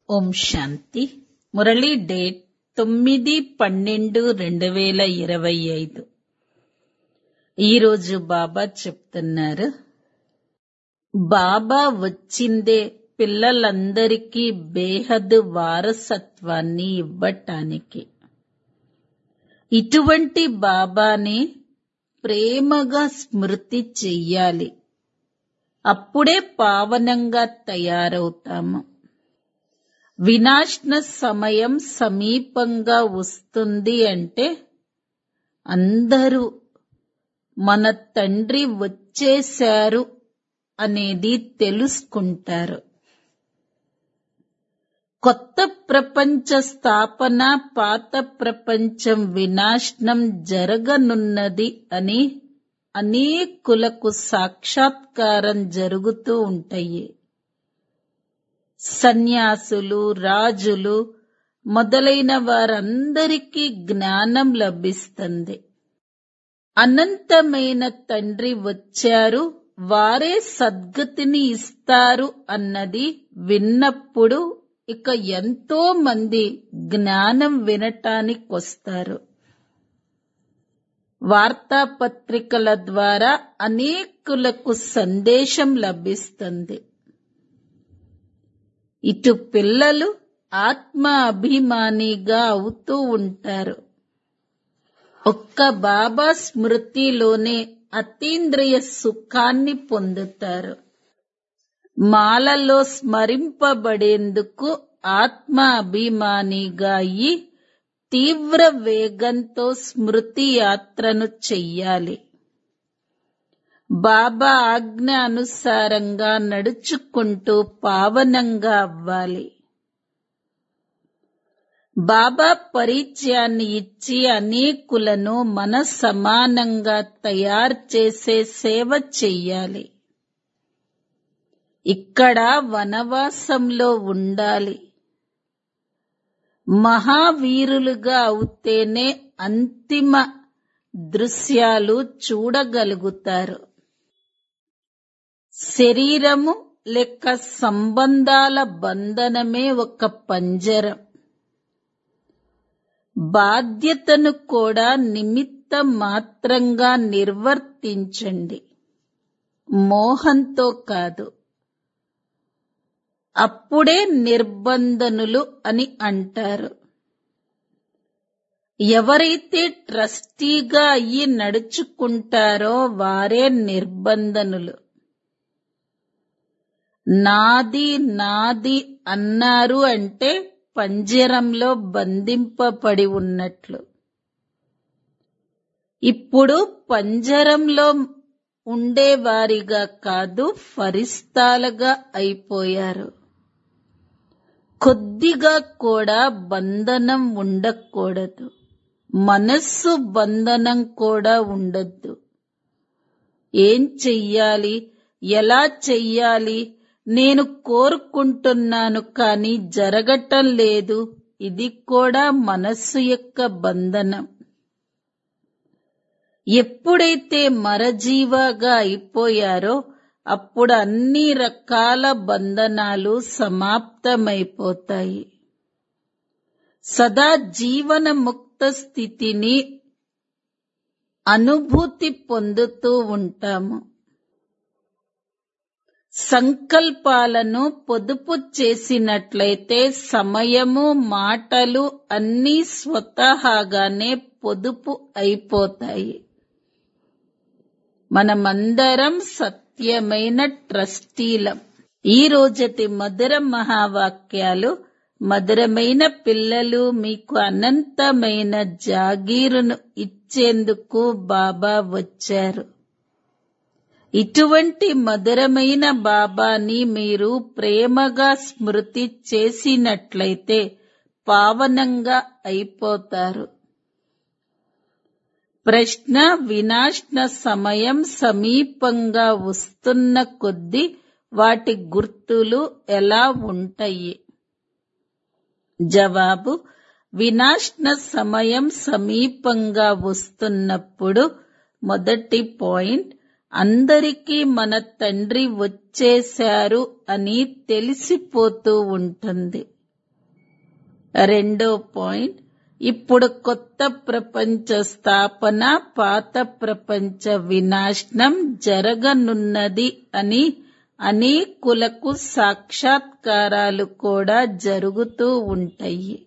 ఓం శాంతి Murali date తొమ్మిది పన్నెండు రెండు వేల ఇరవై ఐదు ఈరోజు బాబా చెప్తున్నారు బాబా వచ్చిందే పిల్లలందరికీ బేహద్ వారసత్వాన్ని ఇవ్వటానికి ఇటువంటి బాబాని ప్రేమగా స్మృతి చెయ్యాలి అప్పుడే పావనంగా తయారవుతాము వినాశన సమయం సమీపంగా వస్తుంది అంటే అందరూ మన తండ్రి వచ్చేశారు అనేది తెలుసుకుంటారు కొత్త ప్రపంచ స్థాపన పాత ప్రపంచం వినాశనం జరగనున్నది అని అనేకులకు సాక్షాత్కారం జరుగుతూ ఉంటాయి సన్యాసులు రాజులు మొదలైన వారందరికీ జ్ఞానం లభిస్తుంది అనంతమైన తండ్రి వచ్చారు వారే సద్గతిని ఇస్తారు అన్నది విన్నప్పుడు ఇక ఎంతో మంది జ్ఞానం వినటానికొస్తారు వార్తాపత్రికల ద్వారా అనేకులకు సందేశం లభిస్తుంది ఇటు పిల్లలు ఆత్మ అభిమానిగా అవుతూ ఉంటారు ఒక్క బాబా స్మృతిలోనే అతీంద్రియ సుఖాన్ని పొందుతారు మాలలో స్మరింపబడేందుకు ఆత్మ అభిమానిగా అయి తీవ్ర వేగంతో స్మృతి యాత్రను చెయ్యాలి బాబా ఆజ్ఞ అనుసారంగా నడుచుకుంటూ పావనంగా అవ్వాలి బాబా పరిచయాన్ని ఇచ్చి అనేకులను మన సమానంగా తయారు చేసే సేవ చెయ్యాలి ఇక్కడ వనవాసంలో ఉండాలి మహావీరులుగా అవుతేనే అంతిమ దృశ్యాలు చూడగలుగుతారు శరీరము లెక్క సంబంధాల బంధనమే ఒక పంజరం బాధ్యతను కూడా నిమిత్త మాత్రంగా నిర్వర్తించండి మోహంతో కాదు అప్పుడే నిర్బంధనులు అని అంటారు ఎవరైతే ట్రస్టీగా అయ్యి నడుచుకుంటారో వారే నిర్బంధనులు నాది నాది అన్నారు అంటే పంజరంలో బంధింపబడి ఉన్నట్లు ఇప్పుడు పంజరంలో ఉండేవారిగా కాదు ఫరిస్తాలుగా అయిపోయారు కొద్దిగా కూడా బంధనం ఉండకూడదు మనస్సు బంధనం కూడా ఉండద్దు ఏం చెయ్యాలి ఎలా చెయ్యాలి నేను కోరుకుంటున్నాను కానీ జరగటం లేదు ఇది కూడా మనస్సు యొక్క బంధనం ఎప్పుడైతే మరజీవగా అయిపోయారో అప్పుడు అన్ని రకాల బంధనాలు సమాప్తమైపోతాయి సదా జీవన ముక్త స్థితిని అనుభూతి పొందుతూ ఉంటాము సంకల్పాలను పొదుపు చేసినట్లయితే సమయము మాటలు అన్నీ స్వతహాగానే పొదుపు అయిపోతాయి మనమందరం సత్యమైన ట్రస్టీలం ఈ రోజటి మధుర మహావాక్యాలు మధురమైన పిల్లలు మీకు అనంతమైన జాగీరును ఇచ్చేందుకు బాబా వచ్చారు ఇటువంటి మధురమైన బాబాని మీరు ప్రేమగా స్మృతి చేసినట్లయితే పావనంగా అయిపోతారు ప్రశ్న వినాశన సమయం సమీపంగా వస్తున్న కొద్దీ వాటి గుర్తులు ఎలా ఉంటాయి జవాబు వినాశన సమయం సమీపంగా వస్తున్నప్పుడు మొదటి పాయింట్ అందరికీ మన తండ్రి వచ్చేశారు అని తెలిసిపోతూ ఉంటుంది రెండో పాయింట్ ఇప్పుడు కొత్త ప్రపంచ స్థాపన పాత ప్రపంచ వినాశనం జరగనున్నది అని అనేకులకు సాక్షాత్కారాలు కూడా జరుగుతూ ఉంటాయి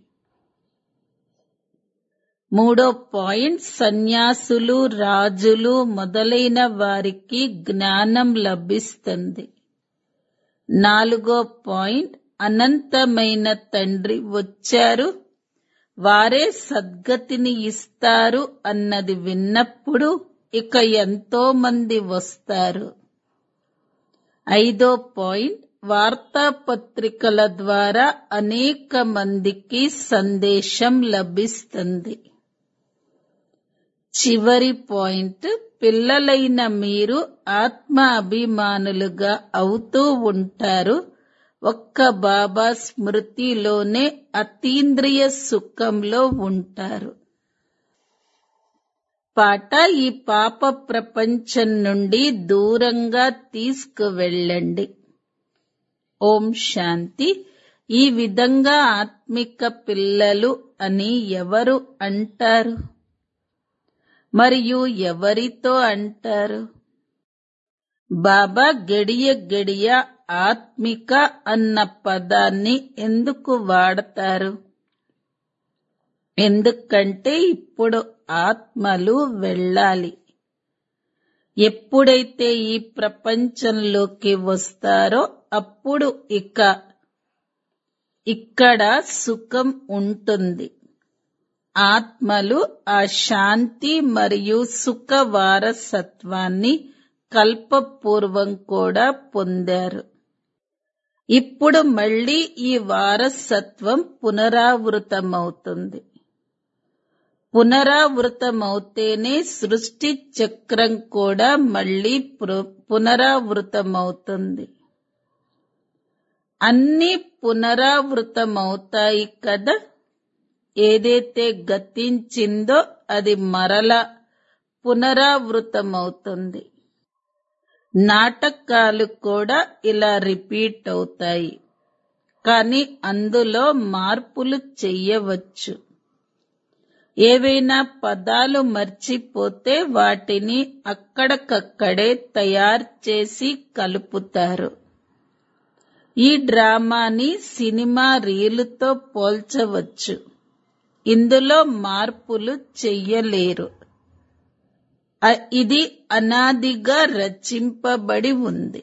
మూడో పాయింట్ సన్యాసులు రాజులు మొదలైన వారికి జ్ఞానం లభిస్తుంది నాలుగో పాయింట్ అనంతమైన తండ్రి వచ్చారు వారే సద్గతిని ఇస్తారు అన్నది విన్నప్పుడు ఇక ఎంతో మంది వస్తారు ఐదో పాయింట్ వార్తాపత్రికల ద్వారా అనేక మందికి సందేశం లభిస్తుంది చివరి పాయింట్ పిల్లలైన మీరు ఆత్మ అభిమానులుగా అవుతూ ఉంటారు ఒక్క బాబా స్మృతిలోనే అతీంద్రియ సుఖంలో ఉంటారు పాట ఈ పాప ప్రపంచం నుండి దూరంగా తీసుకువెళ్ళండి ఓం శాంతి ఈ విధంగా ఆత్మిక పిల్లలు అని ఎవరు అంటారు మరియు ఎవరితో అంటారు బాబా గడియ గడియ ఆత్మిక అన్న పదాన్ని ఎందుకు వాడతారు ఎందుకంటే ఇప్పుడు ఆత్మలు వెళ్ళాలి ఎప్పుడైతే ఈ ప్రపంచంలోకి వస్తారో అప్పుడు ఇక ఇక్కడ సుఖం ఉంటుంది ఆత్మలు ఆ శాంతి మరియు సుఖ వారసత్వాన్ని కల్పపూర్వం కూడా పొందారు ఇప్పుడు మళ్ళీ ఈ వారసత్వం పునరావృతమవుతుంది పునరావృతమవుతేనే సృష్టి చక్రం కూడా మళ్ళీ పునరావృతమవుతుంది అన్ని పునరావృతమవుతాయి కదా ఏదైతే గతించిందో అది మరల పునరావృతమవుతుంది నాటకాలు కూడా ఇలా రిపీట్ అవుతాయి కానీ అందులో మార్పులు చెయ్యవచ్చు ఏవైనా పదాలు మర్చిపోతే వాటిని అక్కడికక్కడే తయారు చేసి కలుపుతారు ఈ డ్రామాని సినిమా రీలుతో పోల్చవచ్చు ఇందులో మార్పులు చెయ్యలేరు ఇది అనాదిగా రచింపబడి ఉంది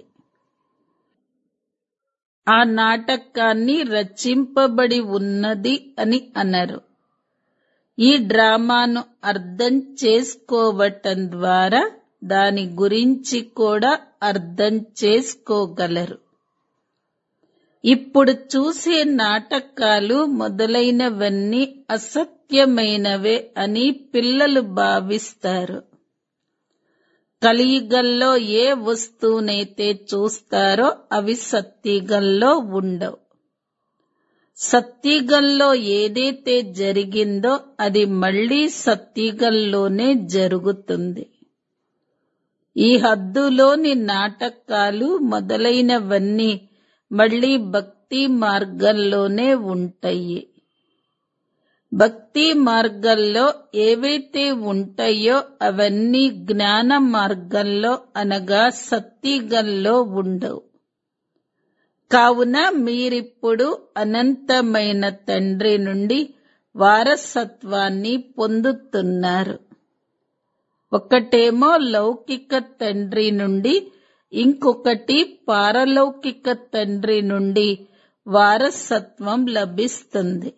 ఆ నాటకాన్ని రచింపబడి ఉన్నది అని అనరు ఈ డ్రామాను అర్థం చేసుకోవటం ద్వారా దాని గురించి కూడా అర్థం చేసుకోగలరు ఇప్పుడు చూసే నాటకాలు మొదలైనవన్నీ అసత్యమైనవే అని పిల్లలు భావిస్తారు కలియుగంలో ఏ వస్తువునైతే చూస్తారో అవి సత్యుగంలో ఉండవు సత్యుగంలో ఏదైతే జరిగిందో అది మళ్ళీ సత్యుగంలోనే జరుగుతుంది ఈ హద్దులోని నాటకాలు మొదలైనవన్నీ మళ్ళీ భక్తి మార్గంలోనే ఉంటాయి భక్తి మార్గంలో ఏవైతే ఉంటాయో అవన్నీ జ్ఞాన మార్గంలో అనగా సత్యుగంలో ఉండవు కావున మీరిప్పుడు అనంతమైన తండ్రి నుండి వారసత్వాన్ని పొందుతున్నారు ఒకటేమో లౌకిక తండ్రి నుండి ఇంకొకటి పారలౌకిక తండ్రి నుండి వారసత్వం లభిస్తుంది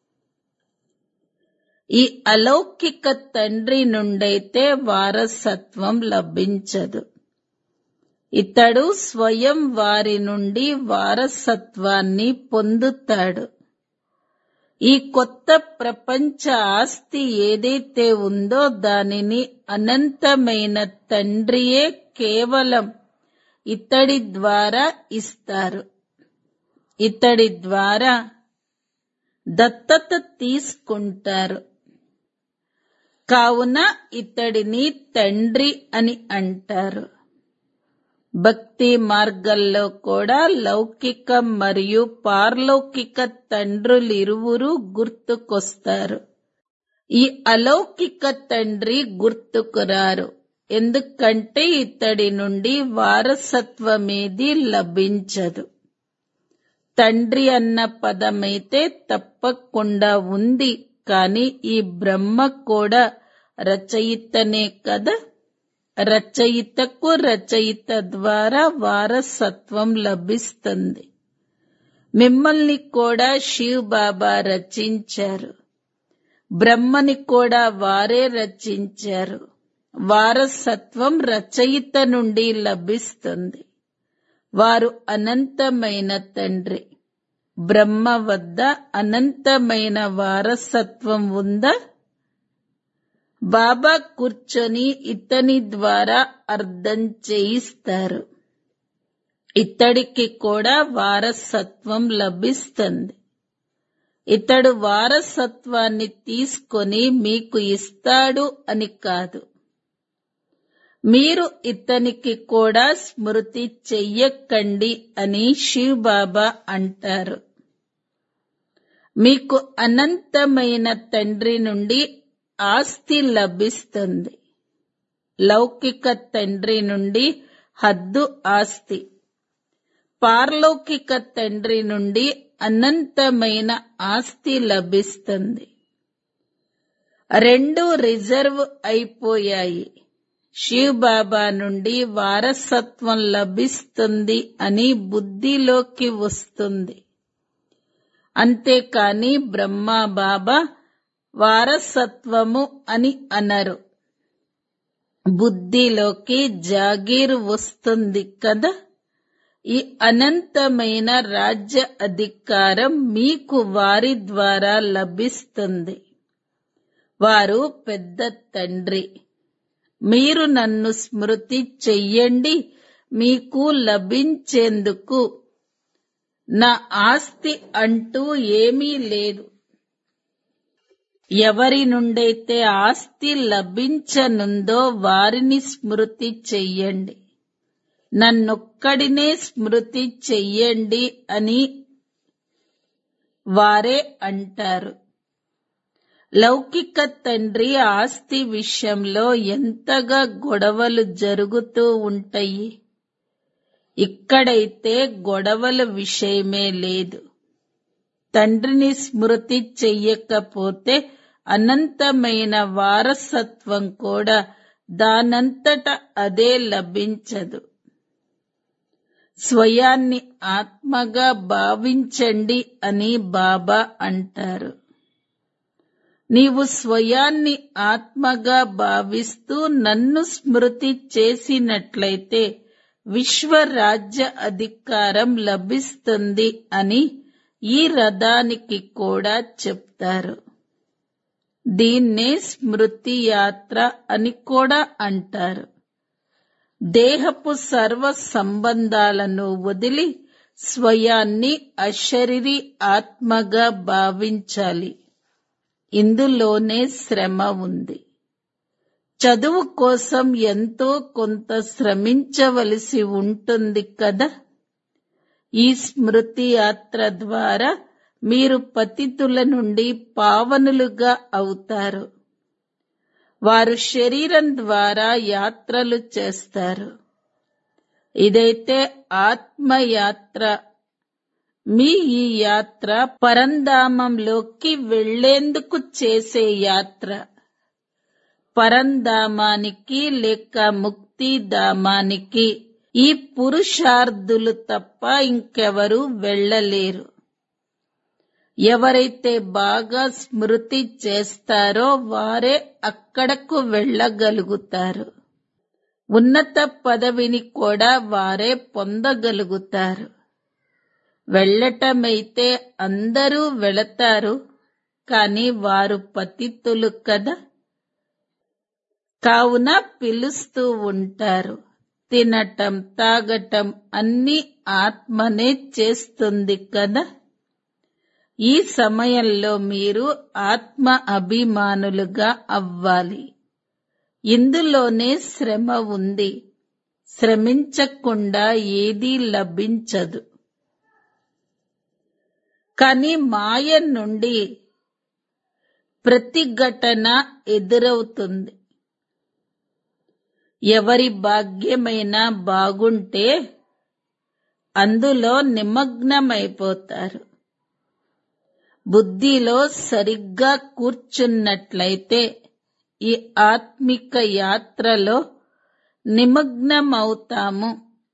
ఈ అలౌకిక తండ్రి నుండైతే వారసత్వం లభించదు ఇతడు స్వయం వారి నుండి వారసత్వాన్ని పొందుతాడు ఈ కొత్త ప్రపంచ ఆస్తి ఏదైతే ఉందో దానిని అనంతమైన తండ్రియే కేవలం ఇతడి ద్వారా ఇస్తారు ఇతడి ద్వారా దత్తత తీసుకుంటారు కావున ఇతడిని తండ్రి అని అంటారు భక్తి మార్గంలో కూడా లౌకిక మరియు పారలౌకిక తండ్రులిరువురు గుర్తుకొస్తారు ఈ అలౌకిక తండ్రి గుర్తుకురారు ఎందుకంటే ఇతడి నుండి వారసత్వమేది లభించదు తండ్రి అన్న పదమైతే తప్పకుండా ఉంది కాని ఈ బ్రహ్మ కూడా రచయితనే కదా రచయితకు రచయిత ద్వారా వారసత్వం లభిస్తుంది మిమ్మల్ని కూడా శివ్ బాబా రచించారు బ్రహ్మని కూడా వారే రచించారు వారసత్వం రచయిత నుండి లభిస్తుంది వారు అనంతమైన తండ్రి బ్రహ్మ వద్ద అనంతమైన వారసత్వం ఉందా బాబా కూర్చొని ఇతని ద్వారా అర్థం చేయిస్తారు ఇతడికి కూడా వారసత్వం లభిస్తుంది ఇతడు వారసత్వాన్ని తీసుకొని మీకు ఇస్తాడు అని కాదు మీరు ఇతనికి కూడా స్మృతి చెయ్యకండి అని శివ్ బాబా అంటారు మీకు అనంతమైన తండ్రి నుండి ఆస్తి లభిస్తుంది లౌకిక తండ్రి నుండి హద్దు ఆస్తి పారలౌకిక తండ్రి నుండి అనంతమైన ఆస్తి లభిస్తుంది రెండు రిజర్వ్ అయిపోయాయి శివ్ బాబా నుండి వారసత్వం లభిస్తుంది అని బుద్ధిలోకి వస్తుంది అంతేకాని బ్రహ్మ బాబా వారసత్వము అని అనరు బుద్ధిలోకి జాగీర్ వస్తుంది కదా ఈ అనంతమైన రాజ్య అధికారం మీకు వారి ద్వారా లభిస్తుంది వారు పెద్ద తండ్రి మీరు నన్ను స్మృతి చెయ్యండి మీకు లభించేందుకు నా ఆస్తి అంటూ ఏమీ లేదు ఎవరి నుండైతే ఆస్తి లభించనుందో వారిని స్మృతి చెయ్యండి నన్నొక్కడినే స్మృతి చెయ్యండి అని వారే అంటారు లౌకిక తండ్రి ఆస్తి విషయంలో ఎంతగా గొడవలు జరుగుతూ ఉంటాయి ఇక్కడైతే గొడవల విషయమే లేదు తండ్రిని స్మృతి చెయ్యకపోతే అనంతమైన వారసత్వం కూడా దానంతట అదే లభించదు స్వయాన్ని ఆత్మగా భావించండి అని బాబా అంటారు నీవు స్వయాన్ని ఆత్మగా భావిస్తూ నన్ను స్మృతి చేసినట్లయితే విశ్వరాజ్య అధికారం లభిస్తుంది అని ఈ రథానికి కూడా చెప్తారు దీన్నే స్మృతి యాత్ర అని కూడా అంటారు దేహపు సర్వ సంబంధాలను వదిలి స్వయాన్ని అశరీరి ఆత్మగా భావించాలి ఇందులోనే శ్రమ ఉంది చదువు కోసం ఎంతో కొంత శ్రమించవలసి ఉంటుంది కదా ఈ స్మృతి యాత్ర ద్వారా మీరు పతితుల నుండి పావనులుగా అవుతారు వారు శరీరం ద్వారా యాత్రలు చేస్తారు ఇదైతే ఆత్మయాత్ర మీ ఈ యాత్ర పరంధామంలోకి వెళ్లేందుకు చేసే యాత్ర పరంధామానికి లేక ముక్తిధామానికి ఈ పురుషార్థులు తప్ప ఇంకెవరూ వెళ్ళలేరు ఎవరైతే బాగా స్మృతి చేస్తారో వారే అక్కడకు వెళ్ళగలుగుతారు ఉన్నత పదవిని కూడా వారే పొందగలుగుతారు వెళ్ళటమైతే అందరూ వెళతారు కాని వారు పతితులు కదా కావున పిలుస్తూ ఉంటారు తినటం తాగటం అన్ని ఆత్మనే చేస్తుంది కదా ఈ సమయంలో మీరు ఆత్మ అభిమానులుగా అవ్వాలి ఇందులోనే శ్రమ ఉంది శ్రమించకుండా ఏదీ లభించదు కానీ మాయ నుండి ప్రతిఘటన ఎదురవుతుంది ఎవరి భాగ్యమైనా బాగుంటే అందులో నిమగ్నమైపోతారు బుద్ధిలో సరిగ్గా కూర్చున్నట్లయితే ఈ ఆత్మిక యాత్రలో నిమగ్నమవుతాము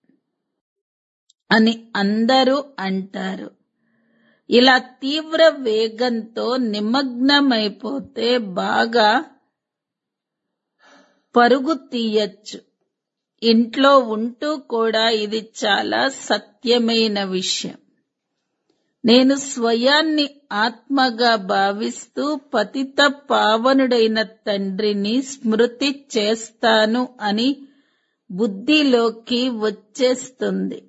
అని అందరూ అంటారు ఇలా తీవ్ర వేగంతో నిమగ్నమైపోతే బాగా పరుగు తీయచ్చు ఇంట్లో ఉంటూ కూడా ఇది చాలా సత్యమైన విషయం నేను స్వయాన్ని ఆత్మగా భావిస్తూ పతిత పావనుడైన తండ్రిని స్మృతి చేస్తాను అని బుద్ధిలోకి వచ్చేస్తుంది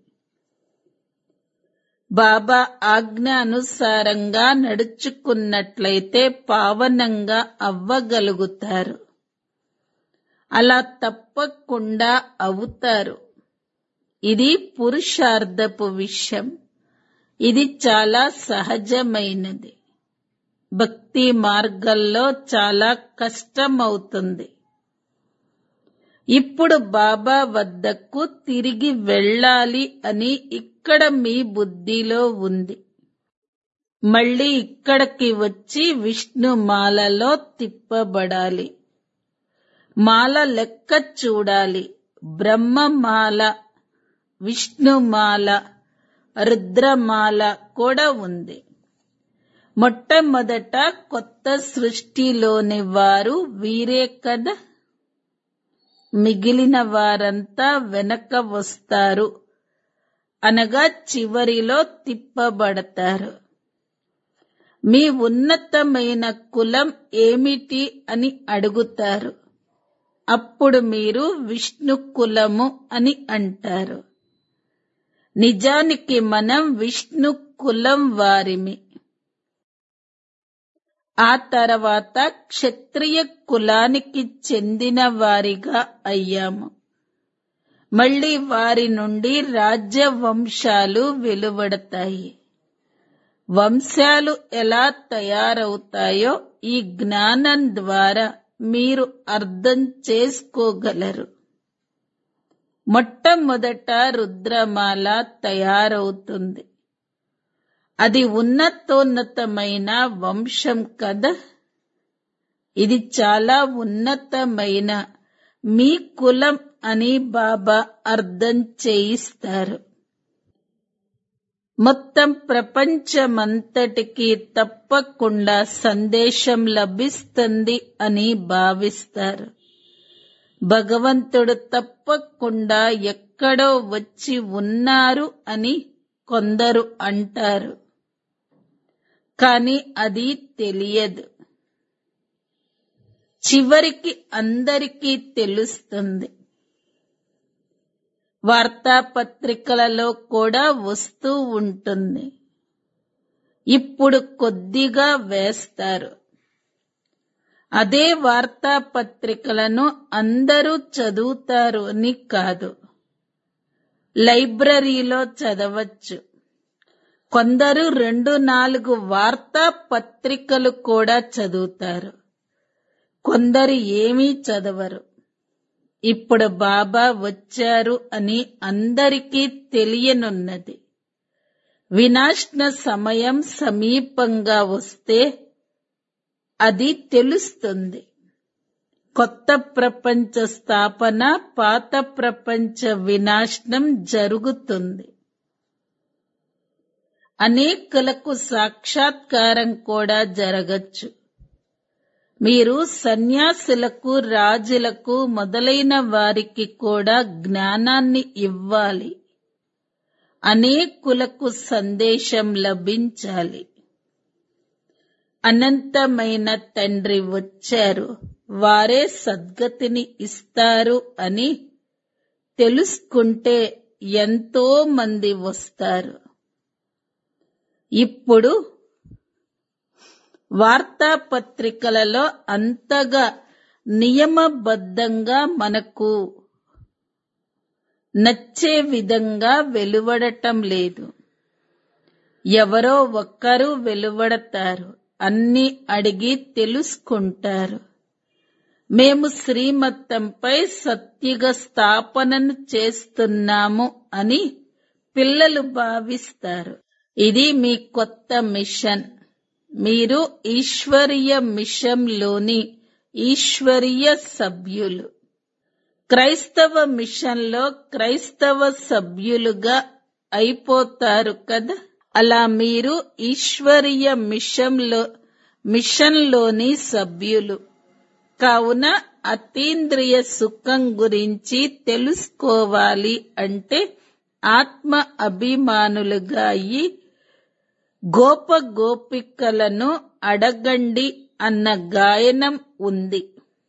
బాబా ఆజ్ఞ అనుసారంగా నడుచుకున్నట్లయితే పావనంగా అవ్వగలుగుతారు అలా తప్పకుండా అవుతారు ఇది పురుషార్థపు విషయం ఇది చాలా సహజమైనది భక్తి మార్గంలో చాలా కష్టమవుతుంది ఇప్పుడు బాబా వద్దకు తిరిగి వెళ్ళాలి అని ఇక్కడ మీ బుద్ధిలో ఉంది మళ్ళీ ఇక్కడికి వచ్చి విష్ణు మాలలో తిప్పబడాలి మాల లెక్క చూడాలి బ్రహ్మమాల విష్ణుమాల రుద్రమాల కూడా ఉంది మొట్టమొదట కొత్త సృష్టిలోని వారు వీరే కదా మిగిలిన వారంతా వెనక వస్తారు అనగా చివరిలో తిప్పబడతారు మీ ఉన్నతమైన కులం ఏమిటి అని అడుగుతారు అప్పుడు మీరు విష్ణు కులము అని అంటారు నిజానికి మనం విష్ణు కులం వారిమి ఆ తర్వాత క్షత్రియ కులానికి చెందిన వారిగా అయ్యాము మళ్ళీ వారి నుండి రాజ్య వంశాలు వెలువడతాయి వంశాలు ఎలా తయారవుతాయో ఈ జ్ఞానం ద్వారా మీరు అర్థం చేసుకోగలరు మొట్టమొదట రుద్రమాల తయారవుతుంది అది ఉన్నతోన్నతమైన వంశం కదా ఇది చాలా ఉన్నతమైన మీ కులం అని బాబా అర్థం చేయిస్తారు మొత్తం ప్రపంచమంతటికి తప్పకుండా సందేశం లభిస్తుంది అని భావిస్తారు భగవంతుడు తప్పకుండా ఎక్కడో వచ్చి ఉన్నారు అని కొందరు అంటారు కానీ అది తెలియదు చివరికి అందరికీ తెలుస్తుంది వార్తాపత్రికలలో కూడా వస్తూ ఉంటుంది ఇప్పుడు కొద్దిగా వేస్తారు అదే వార్తాపత్రికలను అందరూ చదువుతారు అని కాదు లైబ్రరీలో చదవచ్చు కొందరు రెండు నాలుగు వార్తా పత్రికలు కూడా చదువుతారు కొందరు ఏమీ చదవరు ఇప్పుడు బాబా వచ్చారు అని అందరికీ తెలియనున్నది వినాశన సమయం సమీపంగా వస్తే అది తెలుస్తుంది కొత్త ప్రపంచ స్థాపన పాత ప్రపంచ వినాశనం జరుగుతుంది అనేకులకు సాక్షాత్కారం కూడా జరగచ్చు మీరు సన్యాసులకు రాజులకు మొదలైన వారికి కూడా జ్ఞానాన్ని ఇవ్వాలి అనేకులకు సందేశం లభించాలి అనంతమైన తండ్రి వచ్చారు వారే సద్గతిని ఇస్తారు అని తెలుసుకుంటే ఎంతో మంది వస్తారు ఇప్పుడు వార్తాపత్రికలలో అంతగా నియమబద్ధంగా మనకు నచ్చే విధంగా వెలువడటం లేదు ఎవరో ఒక్కరు వెలువడతారు అన్ని అడిగి తెలుసుకుంటారు మేము శ్రీమతంపై సత్యుగ స్థాపనను చేస్తున్నాము అని పిల్లలు భావిస్తారు ఇది మీ కొత్త మిషన్ మీరు ఈశ్వరీయ మిషన్లోని ఈశ్వరీయ సభ్యులు క్రైస్తవ మిషన్లో క్రైస్తవ సభ్యులుగా అయిపోతారు కదా అలా మీరు ఈశ్వరీయ మిషన్లో మిషన్లోని సభ్యులు కావున అతీంద్రియ సుఖం గురించి తెలుసుకోవాలి అంటే ఆత్మ అభిమానులుగా అయి గోప గోపికలను అడగండి అన్న గాయనం ఉంది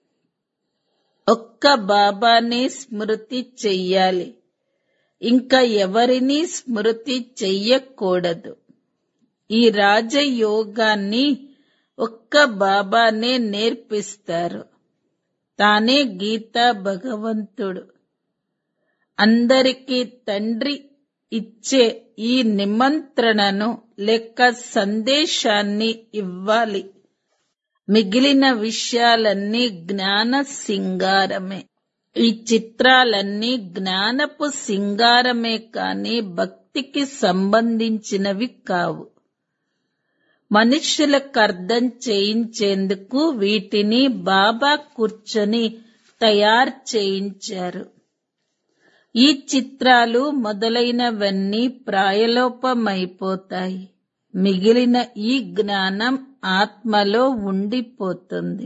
ఒక్క బాబానే స్మృతి చెయ్యాలి ఇంకా ఎవరిని స్మృతి చెయ్యకూడదు ఈ రాజయోగాన్ని ఒక్క బాబానే నేర్పిస్తారు తానే గీతా భగవంతుడు అందరికీ తండ్రి ఇచ్చే ఈ నిమంత్రణను లేక సందేశాన్ని ఇవ్వాలి మిగిలిన విషయాలన్నీ జ్ఞాన సింగారమే ఈ చిత్రాలన్నీ జ్ఞానపు సింగారమే కాని భక్తికి సంబంధించినవి కావు మనుష్యులకు అర్థం చేయించేందుకు వీటిని బాబా కూర్చొని తయారు చేయించారు ఈ చిత్రాలు మొదలైనవన్నీ ప్రాయలోపమైపోతాయి మిగిలిన ఈ జ్ఞానం ఆత్మలో ఉండిపోతుంది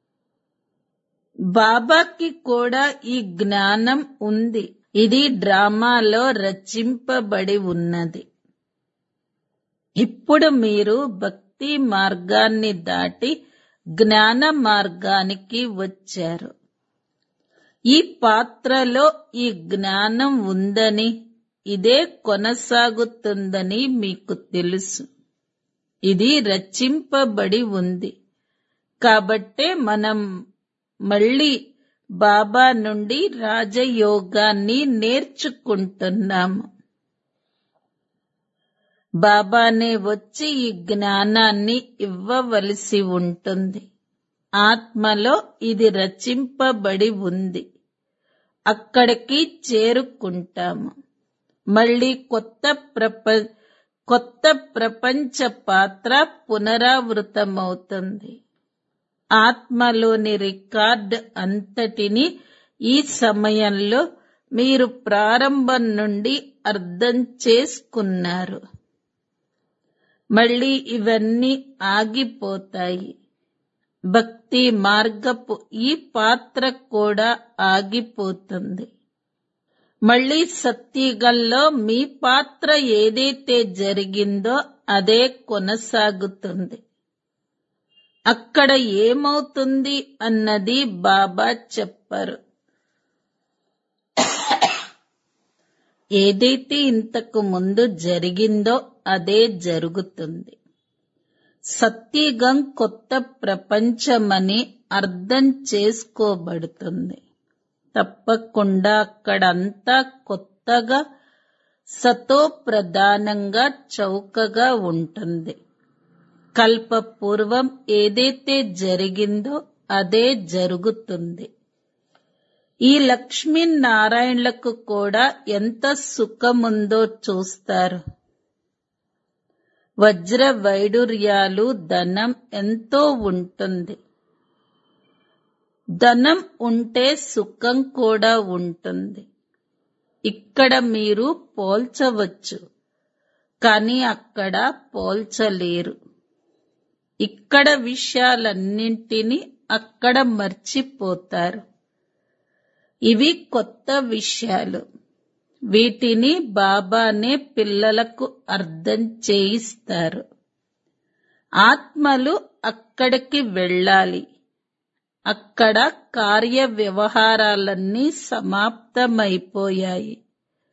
బాబాకి కూడా ఈ జ్ఞానం ఉంది ఇది డ్రామాలో రచింపబడి ఉన్నది ఇప్పుడు మీరు భక్తి మార్గాన్ని దాటి జ్ఞాన మార్గానికి వచ్చారు ఈ పాత్రలో ఈ జ్ఞానం ఉందని ఇదే కొనసాగుతుందని మీకు తెలుసు ఇది రచింపబడి ఉంది కాబట్టే మనం మళ్ళీ బాబా నుండి రాజయోగాన్ని నేర్చుకుంటున్నాము బాబానే వచ్చి ఈ జ్ఞానాన్ని ఇవ్వవలసి ఉంటుంది ఆత్మలో ఇది రచింపబడి ఉంది అక్కడికి చేరుకుంటాము మళ్ళీ కొత్త ప్రప కొత్త ప్రపంచ పాత్ర పునరావృతమవుతుంది ఆత్మలోని రికార్డ్ అంతటిని ఈ సమయంలో మీరు ప్రారంభం నుండి అర్థం చేసుకున్నారు మళ్ళీ ఇవన్నీ ఆగిపోతాయి భక్తి మార్గపు ఈ పాత్ర కూడా ఆగిపోతుంది మళ్ళీ సత్యగల్లో మీ పాత్ర ఏదైతే జరిగిందో అదే కొనసాగుతుంది అక్కడ ఏమవుతుంది అన్నది బాబా చెప్పరు ఏదైతే ఇంతకు ముందు జరిగిందో అదే జరుగుతుంది సత్యగం కొత్త ప్రపంచమని అర్థం చేసుకోబడుతుంది తప్పకుండా అక్కడంతా కొత్తగా సతో ప్రధానంగా చౌకగా ఉంటుంది కల్పపూర్వం ఏదైతే జరిగిందో అదే జరుగుతుంది ఈ లక్ష్మీనారాయణలకు కూడా ఎంత సుఖముందో చూస్తారు వజ్ర వైడూర్యాలు ధనం ఎంతో ఉంటుంది ధనం ఉంటే సుఖం కూడా ఉంటుంది ఇక్కడ మీరు పోల్చవచ్చు కానీ అక్కడ పోల్చలేరు ఇక్కడ విషయాలన్నింటినీ అక్కడ మర్చిపోతారు ఇవి కొత్త విషయాలు వీటిని బాబానే పిల్లలకు అర్థం చేయిస్తారు ఆత్మలు అక్కడికి వెళ్ళాలి అక్కడ కార్య వ్యవహారాలన్నీ సమాప్తమైపోయాయి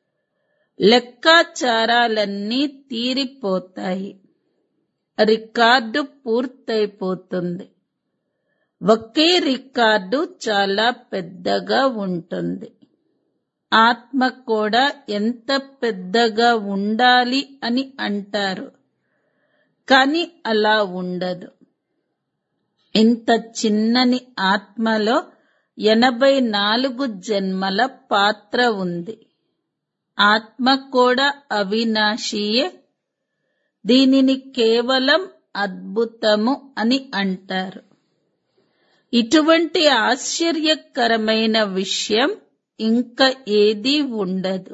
లెక్కాచారాలన్నీ తీరిపోతాయి రికార్డు పూర్తయిపోతుంది ఒకే రికార్డు చాలా పెద్దగా ఉంటుంది ఆత్మ కూడా ఎంత పెద్దగా ఉండాలి అని అంటారు కానీ అలా ఉండదు ఇంత చిన్నని ఆత్మలో ఎనభై నాలుగు జన్మల పాత్ర ఉంది ఆత్మ కూడా అవినాశీయే దీనిని కేవలం అద్భుతము అని అంటారు ఇటువంటి ఆశ్చర్యకరమైన విషయం ఇంకా ఏదీ ఉండదు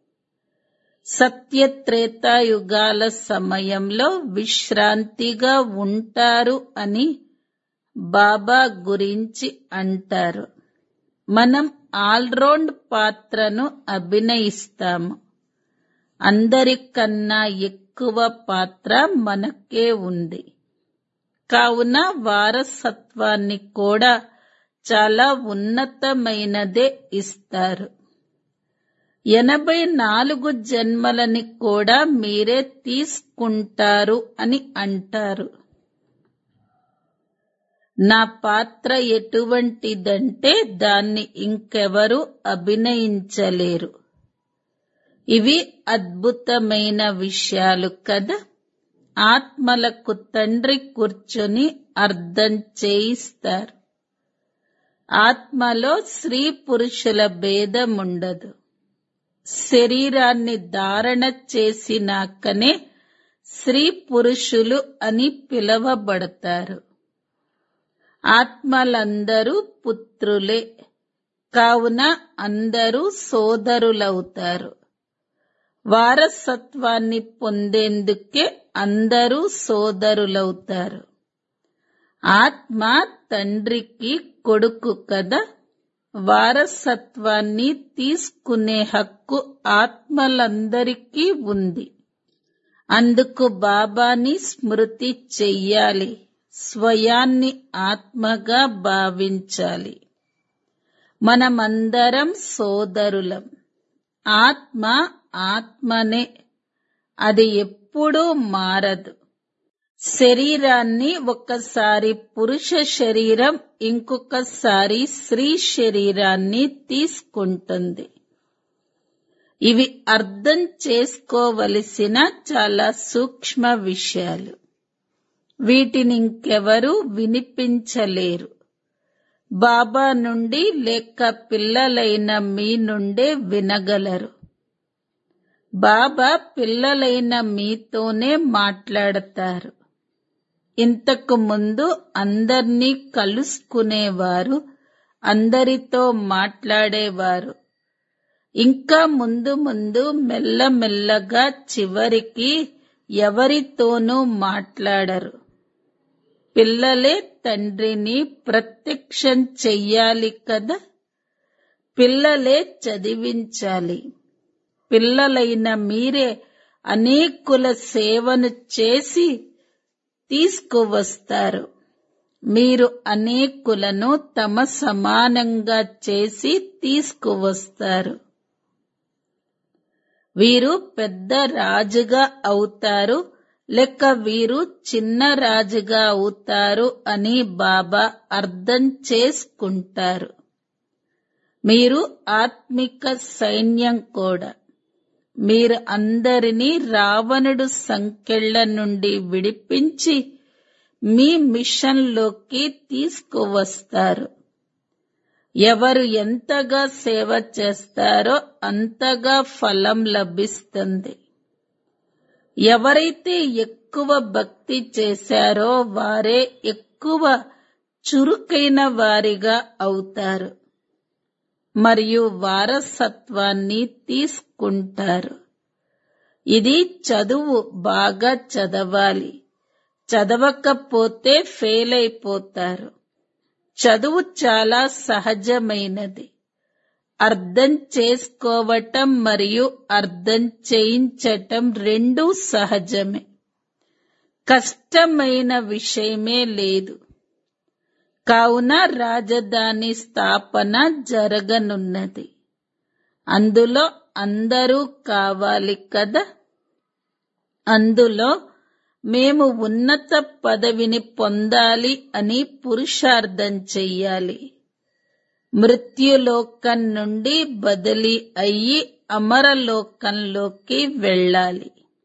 సత్యత్రేతాయుగాల సమయంలో విశ్రాంతిగా ఉంటారు అని బాబా గురించి అంటారు మనం ఆల్రౌండ్ పాత్రను అభినయిస్తాము అందరికన్నా ఎక్కువ పాత్ర మనకే ఉంది కావున వారసత్వాన్ని కూడా చాలా ఉన్నతమైనదే ఇస్తారు ఎనభై నాలుగు జన్మలని కూడా మీరే తీసుకుంటారు అని అంటారు నా పాత్ర ఎటువంటిదంటే దాన్ని ఇంకెవరు అభినయించలేరు ఇవి అద్భుతమైన విషయాలు కదా ఆత్మలకు తండ్రి కూర్చొని అర్థం చేయిస్తారు ఆత్మలో స్త్రీ పురుషుల భేదం ఉండదు శరీరాన్ని ధారణ చేసినాకనే స్త్రీ పురుషులు అని పిలవబడతారు ఆత్మలందరూ పుత్రులే కావున అందరూ సోదరులవుతారు వారసత్వాన్ని పొందేందుకే అందరూ సోదరులవుతారు ఆత్మ తండ్రికి కొడుకు కదా వారసత్వాన్ని తీసుకునే హక్కు ఆత్మలందరికీ ఉంది అందుకు బాబాని స్మృతి చెయ్యాలి స్వయాన్ని ఆత్మగా భావించాలి మనమందరం సోదరులం ఆత్మ ఆత్మనే అది ఎప్పుడూ మారదు శరీరాన్ని ఒకసారి పురుష శరీరం ఇంకొకసారి స్త్రీ శరీరాన్ని తీసుకుంటుంది ఇవి అర్థం చేసుకోవలసిన చాలా సూక్ష్మ విషయాలు వీటిని ఇంకెవరూ వినిపించలేరు బాబా నుండి లేక పిల్లలైన మీ నుండే వినగలరు బాబా పిల్లలైన మీతోనే మాట్లాడతారు ఇంతకు ముందు అందర్నీ కలుసుకునేవారు అందరితో మాట్లాడేవారు ఇంకా ముందు ముందు మెల్లమెల్లగా చివరికి ఎవరితోనూ మాట్లాడరు పిల్లలే తండ్రిని ప్రత్యక్షం చెయ్యాలి కదా పిల్లలే చదివించాలి పిల్లలైన మీరే అనేకుల సేవను చేసి తీసుకువస్తారు మీరు అనేకులను తమ సమానంగా చేసి తీసుకువస్తారు వీరు పెద్ద రాజుగా అవుతారు లేక వీరు చిన్న రాజుగా అవుతారు అని బాబా అర్థం చేసుకుంటారు మీరు ఆత్మిక సైన్యం కూడా మీరు అందరినీ రావణుడు సంకెళ్ల నుండి విడిపించి మీ మిషన్లోకి తీసుకువస్తారు ఎవరు ఎంతగా సేవ చేస్తారో అంతగా ఫలం లభిస్తుంది ఎవరైతే ఎక్కువ భక్తి చేశారో వారే ఎక్కువ చురుకైన వారిగా అవుతారు మరియు వారసత్వాన్ని తీసుకుంటారు ఇది చదువు బాగా చదవాలి చదవకపోతే ఫెయిల్ అయిపోతారు చదువు చాలా సహజమైనది అర్థం చేసుకోవటం మరియు అర్థం చేయించటం రెండూ సహజమే కష్టమైన విషయమే లేదు కావున రాజధాని స్థాపన జరగనున్నది అందులో అందరూ కావాలి కదా అందులో మేము ఉన్నత పదవిని పొందాలి అని పురుషార్థం చెయ్యాలి మృత్యులోకం నుండి బదిలీ అయ్యి అమరలోకంలోకి వెళ్ళాలి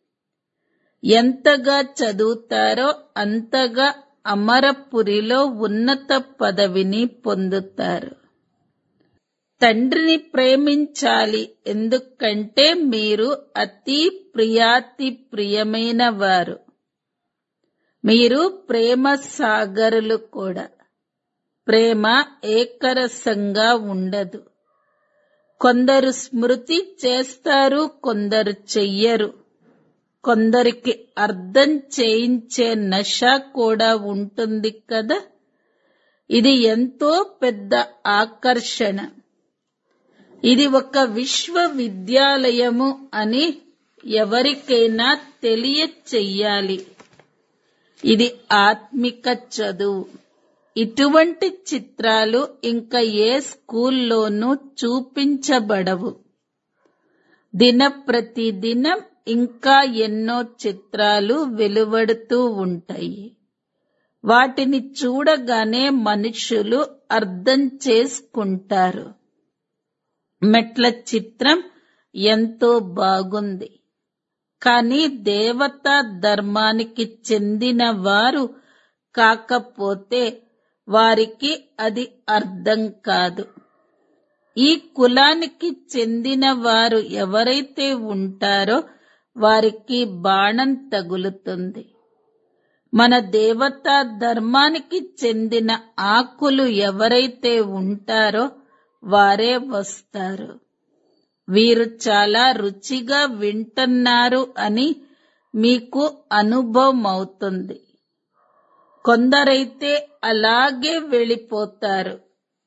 ఎంతగా చదువుతారో అంతగా అమరపురిలో ఉన్నత పదవిని పొందుతారు తండ్రిని ప్రేమించాలి ఎందుకంటే మీరు అతి ప్రియాతి ప్రియమైన వారు మీరు ప్రేమ సాగరులు కూడా ప్రేమ ఏకరసంగా ఉండదు కొందరు స్మృతి చేస్తారు కొందరు చెయ్యరు కొందరికి అర్థం చేయించే నష కూడా ఉంటుంది కదా ఇది ఎంతో పెద్ద ఆకర్షణ ఇది ఒక విశ్వవిద్యాలయము అని ఎవరికైనా తెలియచెయ్యాలి ఇది ఆత్మిక చదువు ఇటువంటి చిత్రాలు ఇంకా ఏ స్కూల్లోనూ చూపించబడవు దిన ప్రతిదినం ఇంకా ఎన్నో చిత్రాలు వెలువడుతూ ఉంటాయి వాటిని చూడగానే మనుషులు అర్థం చేసుకుంటారు మెట్ల చిత్రం ఎంతో బాగుంది కానీ దేవతా ధర్మానికి చెందిన వారు కాకపోతే వారికి అది అర్థం కాదు ఈ కులానికి చెందిన వారు ఎవరైతే ఉంటారో వారికి బాణం తగులుతుంది మన దేవతా ధర్మానికి చెందిన ఆకులు ఎవరైతే ఉంటారో వారే వస్తారు వీరు చాలా రుచిగా వింటున్నారు అని మీకు అనుభవం అవుతుంది కొందరైతే అలాగే వెళ్ళిపోతారు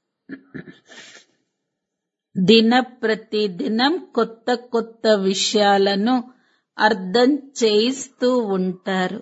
దిన ప్రతిదినం కొత్త కొత్త విషయాలను అర్థం చేయిస్తూ ఉంటారు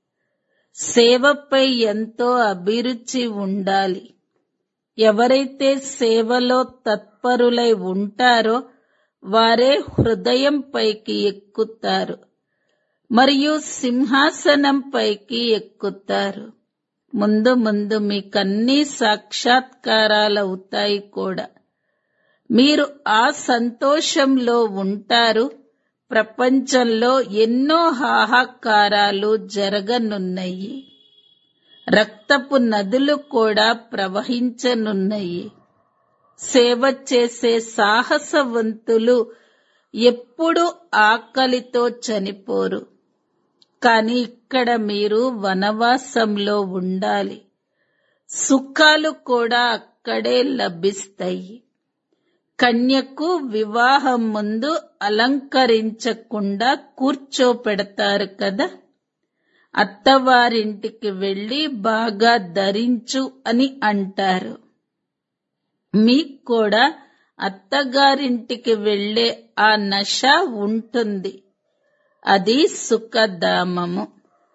సేవపై ఎంతో అభిరుచి ఉండాలి ఎవరైతే సేవలో తత్పరులై ఉంటారో వారే హృదయం పైకి ఎక్కుతారు మరియు సింహాసనం పైకి ఎక్కుతారు ముందు ముందు మీకన్నీ సాక్షాత్కారాలవుతాయి కూడా మీరు ఆ సంతోషంలో ఉంటారు ప్రపంచంలో ఎన్నో హాహాకారాలు జరగనున్నాయి రక్తపు నదులు కూడా ప్రవహించనున్నాయి సేవ చేసే సాహసవంతులు ఎప్పుడు ఆకలితో చనిపోరు కానీ ఇక్కడ మీరు వనవాసంలో ఉండాలి సుఖాలు కూడా అక్కడే లభిస్తాయి కన్యకు వివాహం ముందు అలంకరించకుండా కూర్చోపెడతారు కదా అత్తవారింటికి వెళ్ళి బాగా ధరించు అని అంటారు మీకు కూడా అత్తగారింటికి వెళ్ళే ఆ నష ఉంటుంది అది సుఖధామము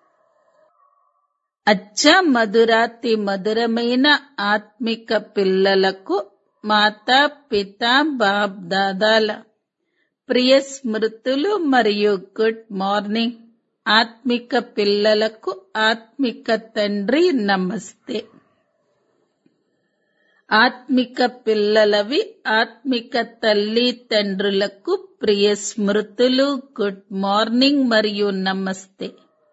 అచ్చ మధురాతి మధురమైన ఆత్మిక పిల్లలకు మాతా పిత బాప్ దాదాల ప్రియ స్మృతులు మరియు గుడ్ మార్నింగ్ ఆత్మిక పిల్లలకు ఆత్మిక తండ్రి నమస్తే ఆత్మిక పిల్లలవి ఆత్మిక తల్లి తండ్రులకు ప్రియ స్మృతులు గుడ్ మార్నింగ్ మరియు నమస్తే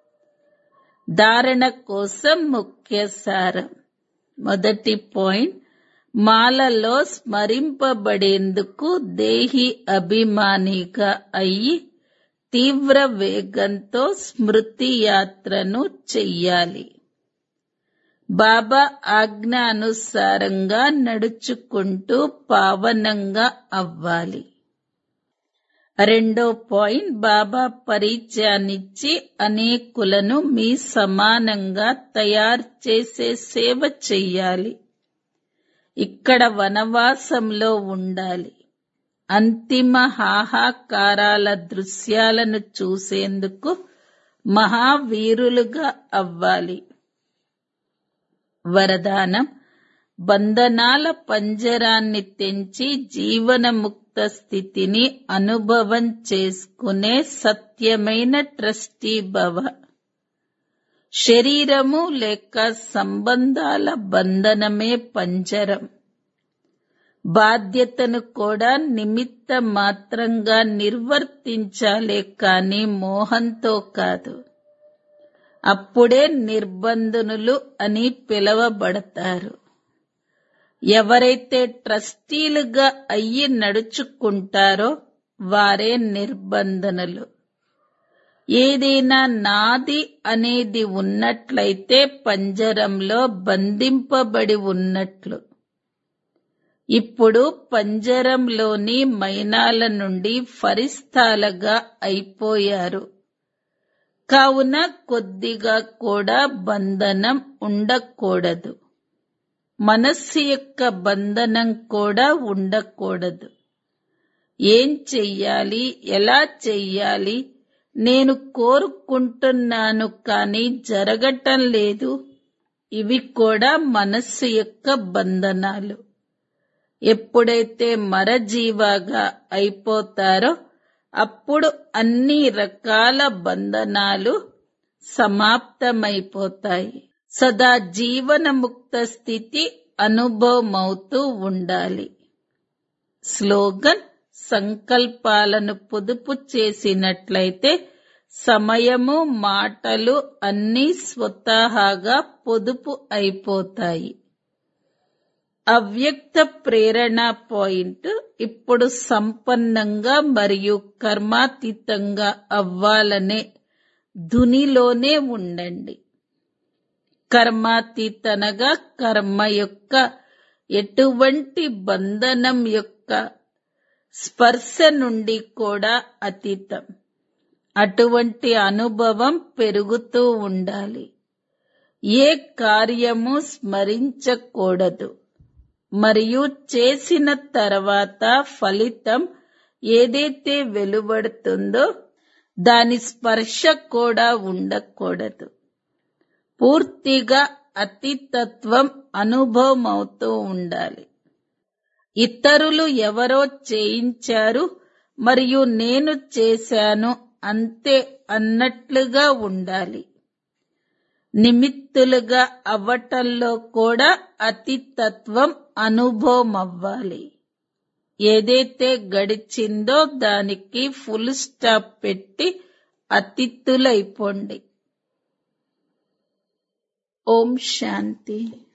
ధారణ కోసం ముఖ్య సారం మొదటి పాయింట్ మాలలో స్మరింపబడేందుకు దేహి అభిమానిగా అయి తీవ్ర వేగంతో స్మృతి యాత్రను చెయ్యాలి బాబా ఆజ్ఞ అనుసారంగా నడుచుకుంటూ పావనంగా అవ్వాలి రెండో పాయింట్ బాబా పరిచయాన్నిచ్చి అనేకులను మీ సమానంగా తయారు చేసే సేవ చెయ్యాలి ఇక్కడ వనవాసంలో ఉండాలి అంతిమ హాహాకారాల దృశ్యాలను చూసేందుకు మహావీరులుగా అవ్వాలి వరదానం బంధనాల పంజరాన్ని తెంచి జీవనముక్త స్థితిని అనుభవం చేసుకునే సత్యమైన ట్రస్టీ భవ శరీరము లేక సంబంధాల బంధనమే పంజరం బాధ్యతను కూడా నిమిత్త మాత్రంగా నిర్వర్తించాలే కాని మోహంతో కాదు అప్పుడే నిర్బంధనులు అని పిలవబడతారు ఎవరైతే ట్రస్టీలుగా అయ్యి నడుచుకుంటారో వారే నిర్బంధనులు ఏదైనా నాది అనేది ఉన్నట్లయితే పంజరంలో బంధింపబడి ఉన్నట్లు ఇప్పుడు పంజరంలోని మైనాల నుండి ఫరిస్తాలుగా అయిపోయారు కావున కొద్దిగా కూడా బంధనం ఉండకూడదు మనస్సు యొక్క బంధనం కూడా ఉండకూడదు ఏం చెయ్యాలి ఎలా చెయ్యాలి నేను కోరుకుంటున్నాను కానీ జరగటం లేదు ఇవి కూడా మనస్సు యొక్క బంధనాలు ఎప్పుడైతే మరజీవాగా అయిపోతారో అప్పుడు అన్ని రకాల బంధనాలు సమాప్తమైపోతాయి సదా జీవనముక్త స్థితి అనుభవమవుతూ ఉండాలి స్లోగన్ సంకల్పాలను పొదుపు చేసినట్లయితే సమయము మాటలు అన్నీ స్వతహాగా పొదుపు అయిపోతాయి అవ్యక్త ప్రేరణ పాయింట్ ఇప్పుడు సంపన్నంగా మరియు కర్మాతీతంగా అవ్వాలనే ధునిలోనే ఉండండి కర్మాతీతనగా కర్మ యొక్క ఎటువంటి బంధనం యొక్క స్పర్శ నుండి కూడా అతీతం అటువంటి అనుభవం పెరుగుతూ ఉండాలి ఏ కార్యము స్మరించకూడదు మరియు చేసిన తర్వాత ఫలితం ఏదైతే వెలువడుతుందో దాని స్పర్శ కూడా ఉండకూడదు పూర్తిగా అతితత్వం అనుభవం అవుతూ ఉండాలి ఇతరులు ఎవరో చేయించారు మరియు నేను చేశాను అంతే అన్నట్లుగా ఉండాలి నిమిత్తులుగా అవ్వటంలో కూడా అతితత్వం అనుభవం అవ్వాలి ఏదైతే గడిచిందో దానికి ఫుల్ స్టాప్ పెట్టి అతిథులైపోండి ఓం శాంతి